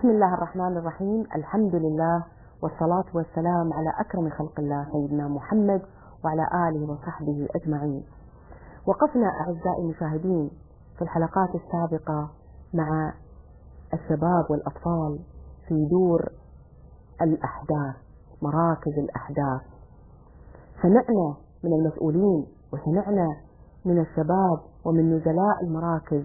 بسم الله الرحمن الرحيم الحمد لله والصلاة والسلام على أكرم خلق الله سيدنا محمد وعلى آله وصحبه أجمعين وقفنا أعزائي المشاهدين في الحلقات السابقة مع الشباب والأطفال في دور الأحداث مراكز الأحداث سمعنا من المسؤولين وسمعنا من الشباب ومن نزلاء المراكز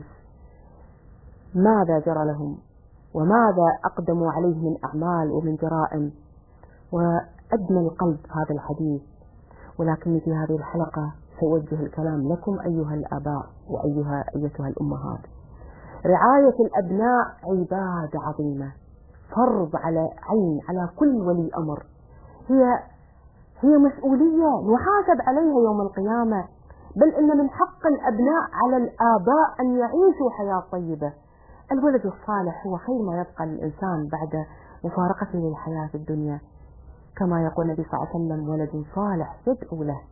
ماذا جرى لهم وماذا أقدموا عليه من أعمال ومن جرائم وأدنى القلب هذا الحديث ولكني في هذه الحلقة سأوجه الكلام لكم أيها الآباء وأيها أيتها الأمهات رعاية الأبناء عبادة عظيمة فرض على عين على كل ولي أمر هي هي مسؤولية نحاسب عليها يوم القيامة بل إن من حق الأبناء على الآباء أن يعيشوا حياة طيبة الولد الصالح هو خير ما يبقى للإنسان بعد مفارقته للحياة في الدنيا كما يقول النبي صلى الله عليه وسلم ولد صالح يدعو له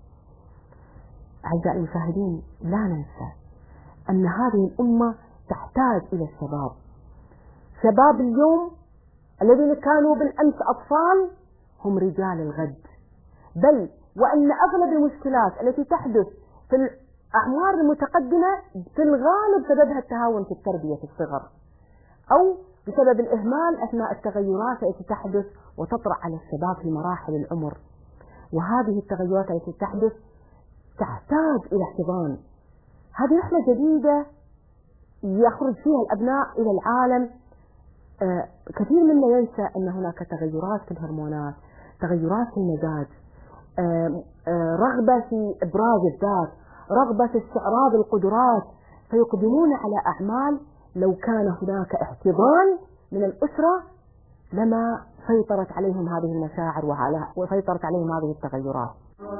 أعزائي المشاهدين لا ننسى أن هذه الأمة تحتاج إلى الشباب شباب اليوم الذين كانوا بالأمس أطفال هم رجال الغد بل وأن أغلب المشكلات التي تحدث في الأعمار المتقدمة في الغالب سببها التهاون في التربية في الصغر أو بسبب الإهمال أثناء التغيرات التي تحدث وتطرأ على الشباب في مراحل العمر وهذه التغيرات التي تحدث تحتاج إلى احتضان هذه رحلة جديدة يخرج فيها الأبناء إلى العالم آه كثير منا ينسى أن هناك تغيرات في الهرمونات تغيرات في المزاج آه آه رغبة في إبراز الذات رغبة في استعراض القدرات فيقدمون على أعمال لو كان هناك احتضان من الأسرة لما سيطرت عليهم هذه المشاعر وسيطرت عليهم هذه التغيرات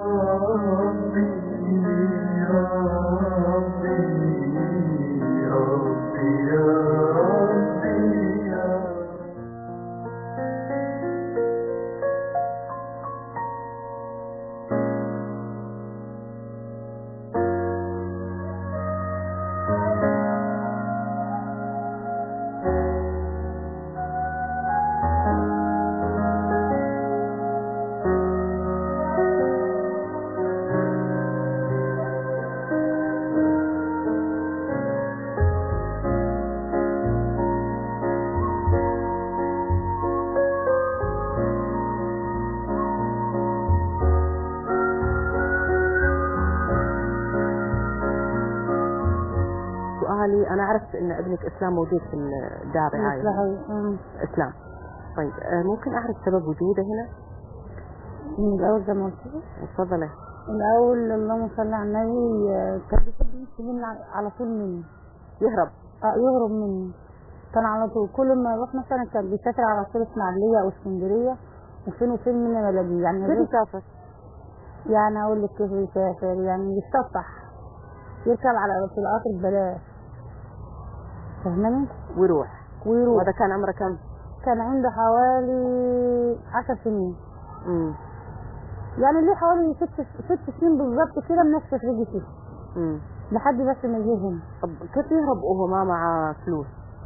سؤالي انا عرفت ان ابنك اسلام موجود في الدار رعايه اسلام طيب ممكن اعرف سبب وجوده هنا؟ من الاول زي ما قلت تفضلي الاول اللهم صل على النبي كان بيحب يمشي مني على طول مني يهرب اه يهرب مني كان على طول كل ما يروح مثلا كان بيسافر على طول اسماعيليه او اسكندريه وفين وفين من ما الاقيه يعني كيف يسافر؟ يعني اقول لك كيف يسافر يعني يتسطح يركب على في القطر ببلاش فاهماني؟ ويروح ويروح وهذا كان عمره كم؟ كان عنده حوالي عشر سنين امم يعني ليه حوالي ست ست سنين بالظبط كده منشف رجلي فيه امم لحد بس ما يجي هنا طب كيف يهرب وهو ما معه فلوس؟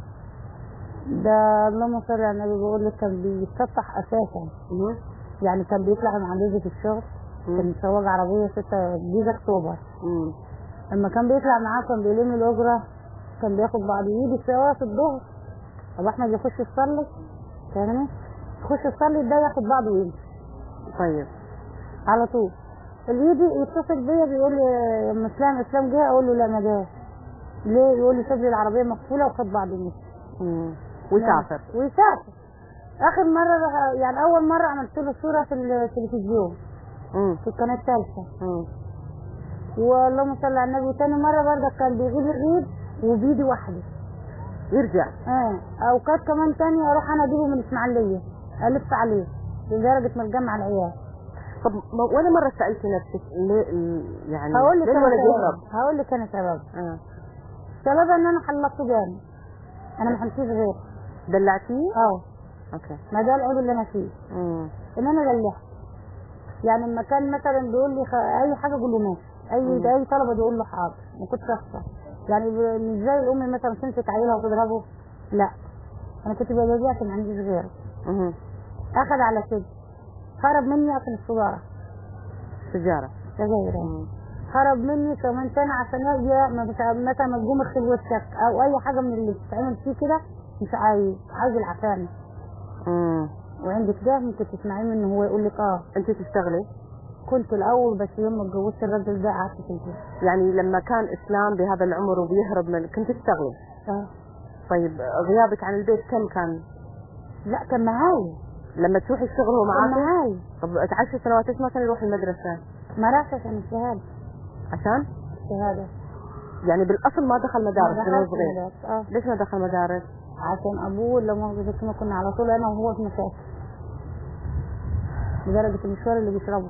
ده اللهم صل على النبي بيقول لك كان بيتسطح اساسا مم. يعني كان بيطلع مع جوزي في الشغل مم. كان مسوق عربيه ستة جيزه اكتوبر مم. لما كان بيطلع معاه كان بيلم الاجره كان بياخد بعض يجي في وقت الظهر ابو احمد يخش يصلي فاهمني يخش يصلي ده ياخد بعضه ويمشي طيب على طول اللي يجي يتصل بيا بيقول لي لما اسلام اسلام جه اقول له لا ما جاش ليه يقول لي ساب لي العربيه مقفوله وخد بعض ومشي مم. وسافر ويسافر اخر مره رح- يعني اول مره عملت له صوره في التلفزيون مم. في القناه الثالثه مم. واللهم صل على النبي تاني مره برضه كان بيغيب العيد وبيدي واحده يرجع اه اوقات كمان تانية اروح انا اجيبه من اسماعيليه الف عليه لدرجه ما الجمع العيال طب ما- ولا مرة سألت نفسك ليه ال- يعني هقول لك ليه انا الولد يهرب؟ سبب هقول لك انا سبب آه. سبب ان انا حلقته جامد انا ما حلتوش غير دلعتيه؟ اه اوكي ما ده العيب اللي انا فيه مم. ان انا دلعت يعني لما كان مثلا بيقول لي خ... اي حاجه اقول له ماشي مم. اي اي طلبه بيقول له حاضر ما كنتش اخسر يعني ب- مش زي الام مثلا تمسك عيلها وتضربه لا انا كنت بجازيه عشان ما عنديش غيره مه. اخذ على كده هرب مني عشان السجاره سجارة سجاير يعني. مم. هرب مني كمان تاني عشان يجي ما بت- مثلا ما تقوم اغسل وشك او اي حاجه من اللي بتتعمل فيه كده مش عايز عايز العفانه مم. وعندك ده ممكن تسمعيه منه هو يقول لك اه انت تشتغلي كنت الاول بس يوم ما اتجوزت الراجل ده قعدت في البيت يعني لما كان اسلام بهذا العمر وبيهرب من كنت تشتغلي اه طيب غيابك عن البيت كم كان لا كان معايا لما تروحي الشغل هو كان معاك معايا طب عشر سنوات ليش ما كان يروح المدرسة ما راحش عشان الشهاده عشان الشهاده يعني بالاصل ما دخل مدارس ما من هو دخلت صغير مدارس، اه ليش ما دخل مدارس عشان ابوه لما ما كنا على طول انا وهو في مشاكل لدرجه المشوار اللي بيشربه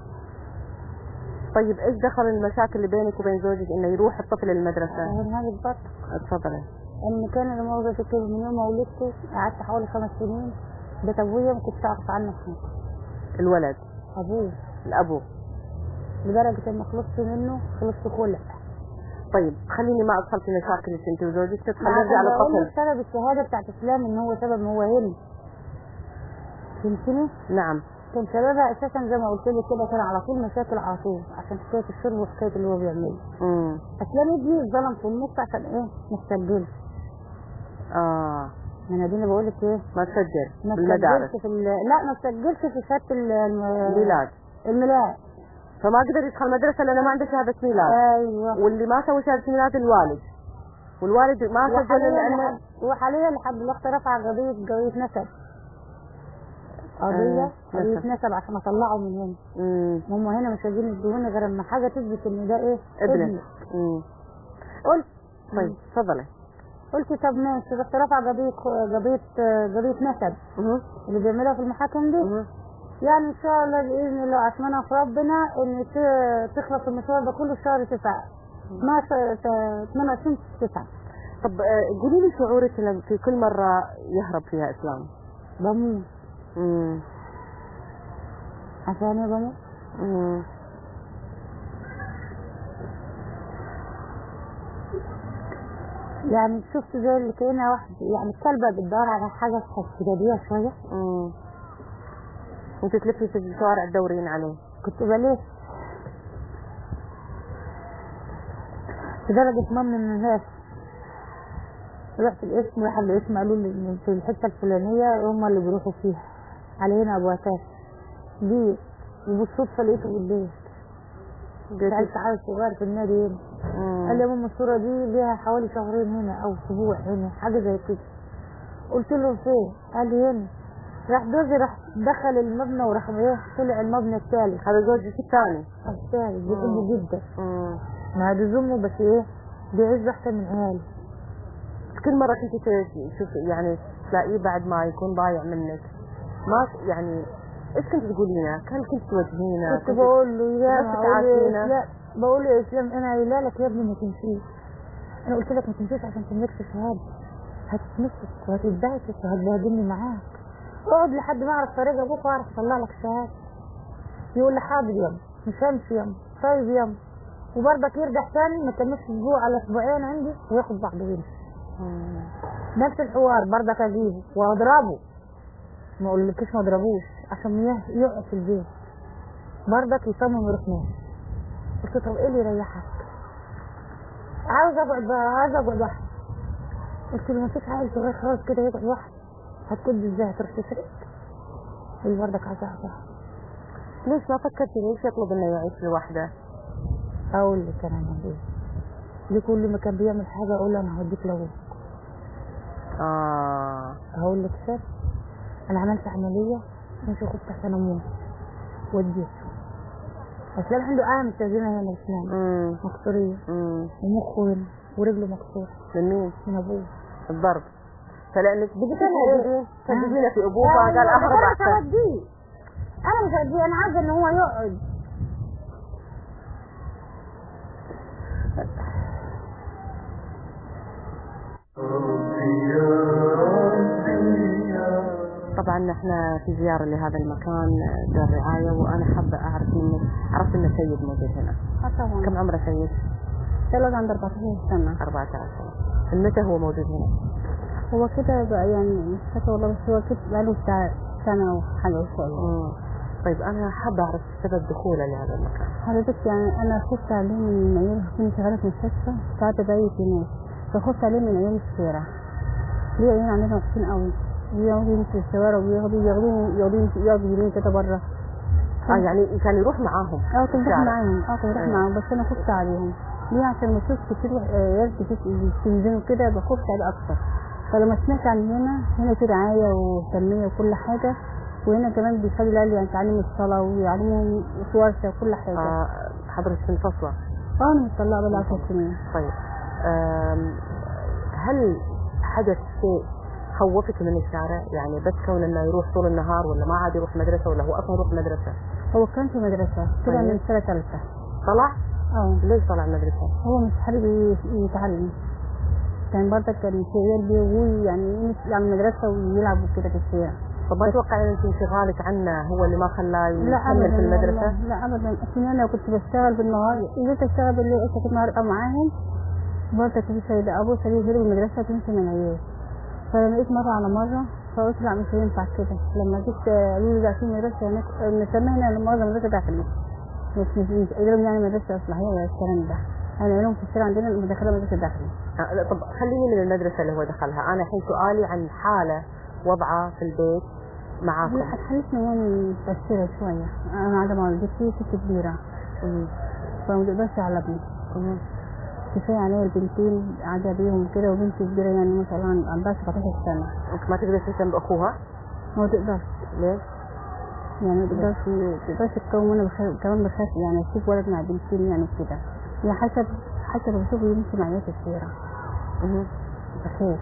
طيب ايش دخل المشاكل اللي بينك وبين زوجك انه يروح الطفل المدرسة فاهم هذا البط اتفضلي ان كان الموضوع كده من يوم ما ولدته قعدت حوالي خمس سنين بيت ابويا ما كنتش اعرف عنه حاجه الولد ابوه الابو لدرجه ان خلصت منه خلصت خلع طيب خليني ما ادخل في مشاكلك انت وزوجك ندخل عشان نرجع بقول للطفل لك سبب الشهاده بتاعت اسلام ان هو سبب هو هنا فهمتني؟ نعم كان سببها اساسا زي ما قلت لك كده كان على طول مشاكل على طول عشان حكايه الشرب وحكايه اللي هو بيعمله امم اسلام ابني اتظلم في النص عشان ايه؟ ما تسجلش اه انا دي بقول لك ايه؟ ما تسجل ما بالمدارس تسجلش في ال- لا ما تسجلش في شهاده ال- الم- ميلاد الميلاد فما قدر يدخل مدرسة لأنه ما عنده شهادة ميلاد ايوه واللي ما سوى شهادة ميلاد الوالد والوالد ما سجل وحاليا لأنه لحد وحاليا لحد الوقت رفع قضية قضية نسب قضية آه، قضية نسب. نسب عشان اطلعه من هنا امم هم هنا مش عايزين يدوني غير اما حاجة تثبت ان ده ايه ابنك امم قلت طيب تفضلي قلت طب ماشي بس رفع قضية قضية قضية نسب مه. اللي بيعملها في المحاكم دي مه. يعني ان شاء الله باذن الله عشمنا في ربنا ان ت- تخلص المشوار ده كله في شهر تسعة 12 ت- 28 9 طب آه، قولي لي شعورك لما في كل مرة يهرب فيها إسلام بموت امم عشان ايه بموت امم يعني شفت زي اللي كأنها واحد يعني الكلبة بتدور على حاجة تجديها شوية امم انت تلفي في الشوارع تدورين عليه كنت بلف لدرجة ما من الناس رحت الاسم راح الاسم قالوا لي إن في الحتة الفلانية هم اللي بيروحوا فيها على هنا أبو عتاب دي وبالصدفة لقيته بالليل سألت عيل صغير في النادي هنا قال لي يا ماما الصورة دي ليها حوالي شهرين هنا أو أسبوع هنا حاجة زي كده قلت له فين؟ قال لي هنا راح جوزي راح دخل المبنى وراح ايه طلع المبنى الثالث هذا زوجك الثاني الثالث بيحبه جدا امم ما هذا امه بس ايه بيعز احسن من عياله كل مرة كنت تشوف يعني تلاقيه بعد ما يكون ضايع منك ما يعني ايش كنت تقولينه؟ كان كنت توجهينه؟ كنت بقول له يا بس ما اقول له تعافينا. يا اسلام بقول له يا اسلام انا قايله لك يا ابني ما تمشيش انا قلت لك ما تمشيش عشان تملكش شهاده هتتمسك وهتتبعتك وهتبهدلني معاك اقعد لحد ما اعرف طريق ابوك واعرف اطلع لك شهاده يقول لي حاضر يما مش همشي يما طيب يما وبرضك يرجع تاني ما كملش اسبوع على اسبوعين عندي وياخد بعضه ويمشي مم. نفس الحوار برضك اجيبه واضربه ما اقولكش ما اضربوش عشان يه- يقعد في البيت برضك يصمم يروح نام قلت له طب ايه اللي يريحك عاوز اقعد بقى عاوز اقعد وحدي قلت له ما فيش عيل صغير خلاص كده يقعد وحده هتكد ازاي هتروح تسرق اللي برضك عايز اقعد وحدي ليش ما فكرتي ليش يطلب انه يعيش لوحده؟ اقول لك انا اعمل ايه ليه كل ما كان بيعمل حاجه اقول له انا هوديك لابوك اه هقول لك سر انا عملت عمليه مش كنت عشان اموت وديته بس انا عنده اهم تزيينه هنا اسنان امم مكسوريه امم ومخه هنا ورجله مكسوره من مين؟ من ابوه الضرب فلانك بدك ايه؟ تكذبينه في ابوه أيوة، فقال اهرب أنا مش احسن هوديه انا مش هوديه انا عايزه ان هو يقعد طبعا احنا في زيارة لهذا المكان دار رعاية وانا حابة اعرف منك عرفت ان سيد موجود هنا طبعا كم عمره سيد؟ ثلاث عند 14 سنه 14 سنة من متى هو موجود هنا؟ هو كده بقى يعني مش فاكره والله بس هو كده بقاله بتاع سنة وحاجة إن شاء الله مم. طيب انا حابه اعرف سبب دخوله لهذا المكان حضرتك يعني أنا خفت عليه من أيام كنت شغالة في مستشفى ساعات بيت هناك فخفت عليه من أيام الشارع ليه عيال عندنا وحشين قوي بيقعدوا يمشوا في الشوارع وبياخدوا ياخدوه ياخدوه يقعدوا يمين كده بره اه يعني كان يروح معاهم اه كنت بروح الشارع. معاهم اه كنت بروح أيوة. معاهم بس انا خفت عليهم ليه عشان ما اشوف كتير وح- آه، عيال كتير بتنزلوا كده بخفت عليه اكتر فلما سمعت عن هنا هنا في رعايه وتنميه وكل حاجه وهنا كمان بيخلي العيال يعني تعلم الصلاه ويعلموا في ورشه وكل حاجه اه آه حضرتك منفصله انا مطلقه بقى 10 سنين طيب آم، هل حدث شيء خوفك من الشارع يعني بس كون انه يروح طول النهار ولا ما عاد يروح مدرسه ولا هو اصلا يروح مدرسه هو كان في مدرسه طلع طيب. من سنه ثالثه طلع اه ليش طلع مدرسه هو مش حابب ي- يتعلم كان برضك كان في عيال بيجوا يعني يمشي على المدرسه ويلعبوا كده في الشارع طب ما تتوقع ان انت انشغالك عنه هو اللي ما خلاه لا يكمل ابدا في المدرسه والله، لا ابدا اصل انا كنت بشتغل بالنهار جيت اشتغل بالليل قلت كنت النهار ابقى معاهم برضه كنت سيدة ابو سريع غير المدرسه تمشي من العيال فلما لقيت مره على مره فقلت لا مش هينفع كده لما جيت آه، قالوا لي ده في مدرسه هناك نسميها هنا المره مدرسه داخلي مش مش مش قالوا لهم يعني مدرسه اصلاحيه ولا الكلام ده انا لهم في الشارع عندنا مدخله مدرسه داخلي آه، لا، طب خليني من المدرسه اللي هو دخلها انا الحين سؤالي عن حاله وضعه في البيت معاكم لا حالتنا يعني متأثرة شوية أنا قاعدة مع والدتي ست كبيرة مم. فما تقدرش على ابني مم. كفايه عليا البنتين قاعده بيهم كده وبنتي كبيره يعني ما شاء الله عندها 17 سنه انت ما تقدر تهتم باخوها ما تقدرش ليش؟ يعني ما تقدرش ما تقدرش تكون وانا بخاف كمان بخاف يعني اشوف ولد مع بنتين يعني كده هي حسب حسب بشوفه يمشي مع عيال في الشارع مم. بخاف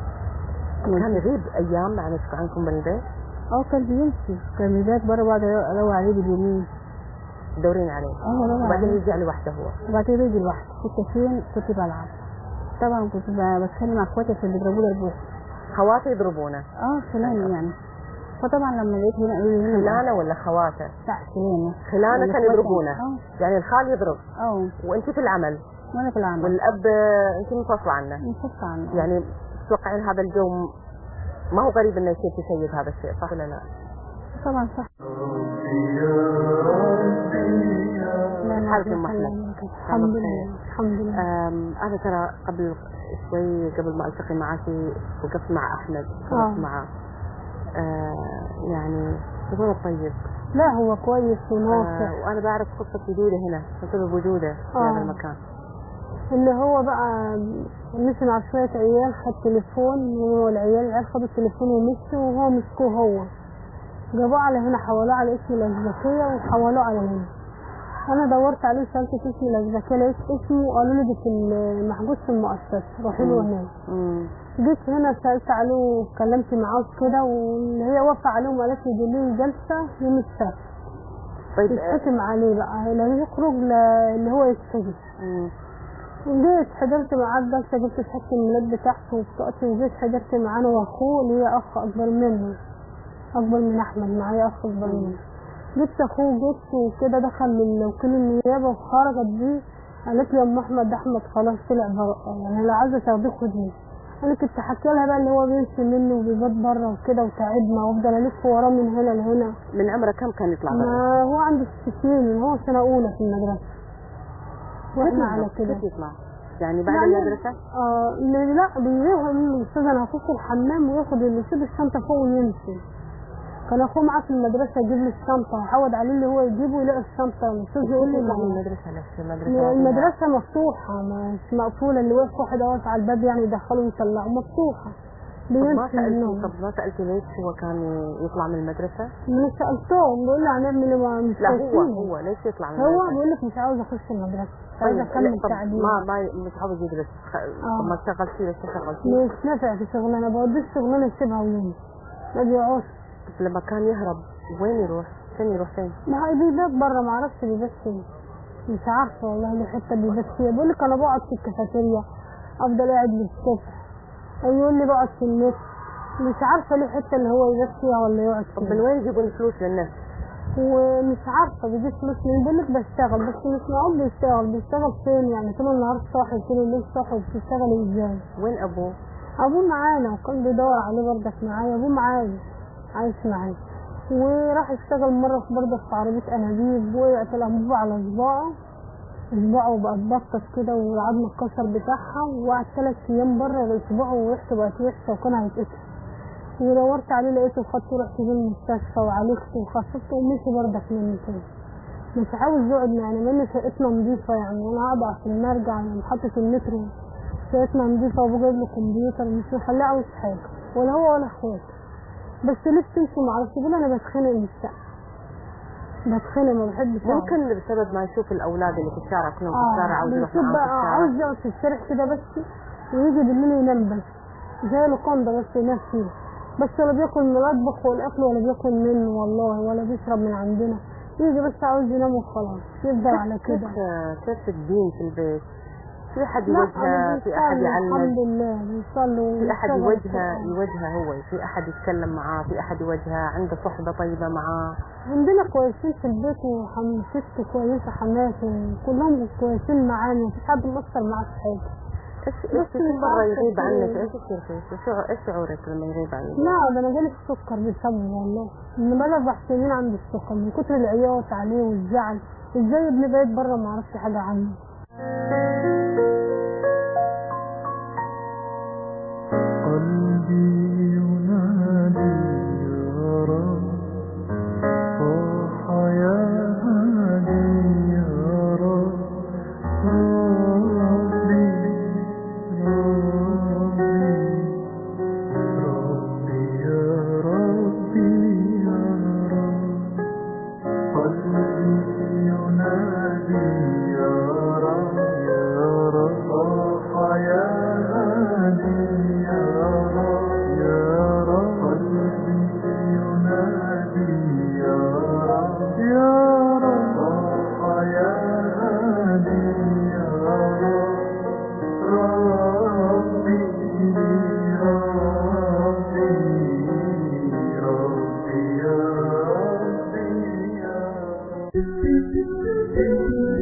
كان يغيب ايام عنك عنكم من البيت اه كان بيمشي كان بيبات بره بقعد ادور عليه باليومين تدورين عليه اه ادور وبعدين عليه يرجع لوحده هو وبعد كده يجي لوحده كنت فين كنت بلعب طبعا كنت ب- بتخانق مع اخواتي عشان بيضربوا لي البوح خواته يضربونه اه فلان يعني فطبعا لما لقيت هنا قالوا لي هنا خلانه ولا خواته؟ لا فلان خلانه يعني كان إخواتي. يضربونه اه يعني الخال يضرب اه وانت في العمل وانا في العمل والاب آه، انت منفصله عنه نفس عنه يعني تتوقعين هذا الجو ما هو غريب انه يصير في سيد هذا الشيء صح ولا لا؟ طبعا صح لا، لا، حالك لا، أم أحمد. الحمد لله الحمد لله أم، أنا ترى قبل شوي قبل ما ألتقي معك وقفت مع أحمد آه. وقفت معه آه، يعني شغله طيب لا هو كويس آه، وناصح وأنا بعرف قصة وجوده هنا بسبب وجوده في آه. هذا المكان اللي هو بقى مشي مع شوية عيال خد تليفون هو العيال العيال خدوا التليفون ومشوا وهو مسكوه هو جابوه على هنا حولوه على اسم الأزبكية وحولوه على هنا أنا دورت عليه سألت في اسم الأزبكية لقيت اسمه قالوا لي ده في المحجوز في المؤسسة روحوا له مم. هناك مم. جيت هنا سألت عليه واتكلمت معاه كده واللي هي وافق عليهم وقالت لي دي ليه جلسة يوم السبت طيب آه، يتحكم عليه بقى لا يخرج لا اللي هو يتسجن مم. جيت حضرت معاه الجلسة جبت شهادة الميلاد بتاعته وبطاقتي وجيت حضرت معانا واخوه اللي هي اخ اكبر منه اكبر من احمد معايا اخ اكبر منه جبت اخوه جبت وكده دخل من وكيل النيابة وخرجت بيه قالت لي يا ام احمد ده احمد خلاص طلع بره يعني لا عايزة تاخديه خديه انا كنت حكي لها بقى اللي هو بيمشي مني وبيبات بره وكده وتعبنا وافضل الف وراه من هنا لهنا من عمره كم كان يطلع برا؟ ما هو عنده ست سنين هو سنة أولى في المدرسة كيف واحنا على يطلع؟ كده كيف يطلع؟ يعني بعد يعني- المدرسة؟ اه لا لا بيروح الاستاذ انا هخش الحمام وياخد اللي يسيب الشنطه فوق ويمشي كان اخوه معاه في المدرسه يجيب لي الشنطه وحاول عليه اللي هو يجيبه ويلاقي الشنطه الاستاذ يقول لي يطلع من ما- المدرسة ليش المدرسة المدرسه مفتوحه مش مقفوله اللي واقف واحد واقف على الباب يعني يدخله ويطلعه مفتوحه طب ما بيمشي سألتي منهم طب ما سألتي ليش هو كان يطلع من المدرسة؟ من سالتهم بيقول لي هنعمل ايه ما- مش لا هو شايفين. هو ليش يطلع من هو المدرسة؟ بيقول لك مش عاوز اخش المدرسه مش عاوز طيب اكمل لا، طب تعليم ما ما مش عاوز يدرس خ- طب ما اشتغل فيه بس اشتغل فيه مش نافع في شغلانه بوديه الشغلانه يسيبها ويمشي ما بيقعدش طب لما كان يهرب وين يروح؟ فين يروح فين؟ ما هو بيبات بره ما اعرفش بيبات فين مش عارفه والله ليه حته بيبات فيها بيقول لك انا بقعد في الكافيتيريا افضل قاعد للصبح يقول لي بقعد في النت مش عارفه ليه حته اللي هو يبات فيها ولا يقعد طب من فيها وين يجيبون الفلوس للناس؟ ومش عارفه بيجيب فلوس منين بيقول لك بشتغل بس مش معقول بيشتغل بيشتغل فين يعني طول النهار صاحي طول الليل صاحي بتشتغل ازاي وين ابوه؟ ابوه معانا وكان بيدور عليه برضك معايا ابوه معايا عايش معايا وراح اشتغل مرة في برضك في عربية انابيب وقعت الانبوبة على صباعه صباعه بقى اتبطط كده والعظم اتكسر بتاعها وقعد ثلاث ايام بره صباعه وريحته بقت وحشة وكان هيتقطع ودورت عليه لقيته خدته رحت بيه المستشفى وعالجته وخففته ومشي برضك مني تاني مش عاوز يقعد معانا لان شقتنا نضيفة يعني انا قاعدة في المرجع يعني محطة المترو شقتنا نضيفة وابوه جايب له كمبيوتر مش مخليه عاوز حاجة ولا هو ولا اخواته بس ليه بتمشي معرفش بيقول انا بتخانق من الشقة بتخانق ما بحبش أقعد. ممكن بسبب ما يشوف الاولاد اللي في الشارع كلهم في الشارع عاوز يروح بيشوف معاهم بقى في الشارع عاوز يقعد في الشارع كده بس ويجي بالليل ينام بس زي لوكاندا بس ينام فيه بس ولا بياكل من المطبخ والاكل ولا بياكل منه والله ولا بيشرب من عندنا يجي بس عاوز ينام وخلاص يفضل على كيف كده كيف الدين في البيت في احد لا، يوجهه في احد بنصلي، يعلم الحمد لله بنصلي في احد ونشتغل يوجهه القرآن. يوجهه هو في احد يتكلم معاه في احد يوجهه عنده صحبه طيبه معاه عندنا كويسين في البيت وحم ست كويسة حماتي وكلهم كويسين معانا مفيش حد مقصر معاه في حاجة ايش بس ايش كل مش مره عارفة يغيب في عنك إيه. ايش يصير فيك؟ شو ايش شعورك لما يغيب عنك؟ لا ده انا جالي السكر بسببه والله من بقى اربع سنين عندي السكر من كتر العياط عليه والزعل ازاي ابني بقيت بره ما اعرفش حاجه عنه قلبي ينادي يا رب صاح يا هادي يا رب ربي ربي ربي يا ربي يا رب قلبي ينادي يا رب يا رب صاح يا هادي يا رب يا رب قلبي ينادي يا رب يا رب صاح يا هادي يا رب ربي ربي ربي يا ربي يا ربي